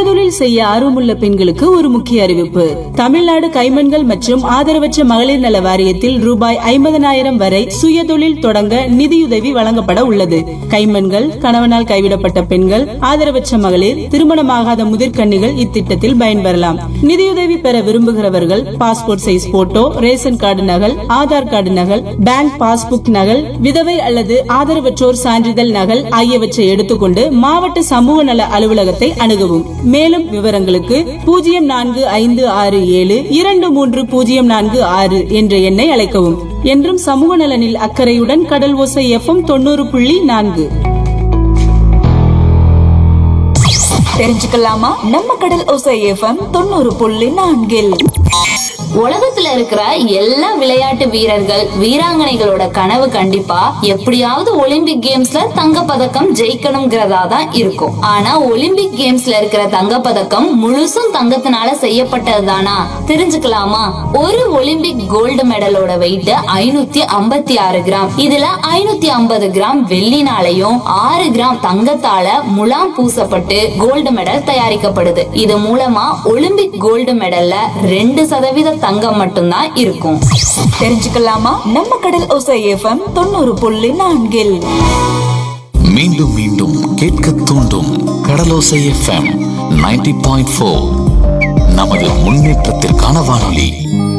சுயதொழில் செய்ய ஆர்வமுள்ள பெண்களுக்கு ஒரு முக்கிய அறிவிப்பு தமிழ்நாடு கைமண்கள் மற்றும் ஆதரவற்ற மகளிர் நல வாரியத்தில் ரூபாய் ஐம்பதனாயிரம் வரை சுயதொழில் தொடங்க நிதியுதவி வழங்கப்பட உள்ளது கைமண்கள் கணவனால் கைவிடப்பட்ட பெண்கள் ஆதரவற்ற மகளிர் திருமணமாகாத முதிர்கன்னிகள் இத்திட்டத்தில் பயன்பெறலாம் நிதியுதவி பெற விரும்புகிறவர்கள் passport size photo ration card நகல் ஆதார் கார்டு நகல் பேங்க் பாஸ்புக் நகல் விதவை அல்லது ஆதரவற்றோர் சான்றிதழ் நகல் ஆகியவற்றை எடுத்துக்கொண்டு மாவட்ட சமூக நல அலுவலகத்தை அணுகவும் மேலும் விவரங்களுக்கு பூஜ்ஜியம் நான்கு ஐந்து ஆறு ஏழு இரண்டு மூன்று பூஜ்ஜியம் நான்கு ஆறு என்ற எண்ணை அழைக்கவும் என்றும் சமூக நலனில் அக்கறையுடன் கடல் ஓசை எஃப்எம் தொண்ணூறு புள்ளி நான்கு தெரிஞ்சுக்கலாமா நம்ம கடல் ஓசை எஃப்எம் தொண்ணூறு புள்ளி நான்கில் உலகத்துல இருக்கிற எல்லா விளையாட்டு வீரர்கள் வீராங்கனைகளோட கனவு கண்டிப்பா எப்படியாவது ஒலிம்பிக் கேம்ஸ்ல தங்க பதக்கம் ஜெயிக்கணுங்கிறதா தான் இருக்கும் ஆனா ஒலிம்பிக் கேம்ஸ்ல இருக்கிற தங்க பதக்கம் முழுசும் தங்கத்தினால செய்யப்பட்டது தானா தெரிஞ்சுக்கலாமா ஒரு ஒலிம்பிக் கோல்டு மெடலோட வெயிட் ஐநூத்தி ஐம்பத்தி ஆறு கிராம் இதுல ஐநூத்தி ஐம்பது கிராம் வெள்ளினாலையும் ஆறு கிராம் தங்கத்தால முலாம் பூசப்பட்டு கோல்டு மெடல் தயாரிக்கப்படுது இது மூலமா ஒலிம்பிக் கோல்டு மெடல்ல ரெண்டு சதவீத தங்கம் மட்டும்தான் இருக்கும் தெரிஞ்சுக்கலாமா நம்ம கடல் ஓசை எஃப்எம் தொண்ணூறு புள்ளி நான்கில் மீண்டும் மீண்டும் கேட்க தூண்டும் Kadalosai FM ninety point four நமது முன்னேற்றத்திற்கான வானொலி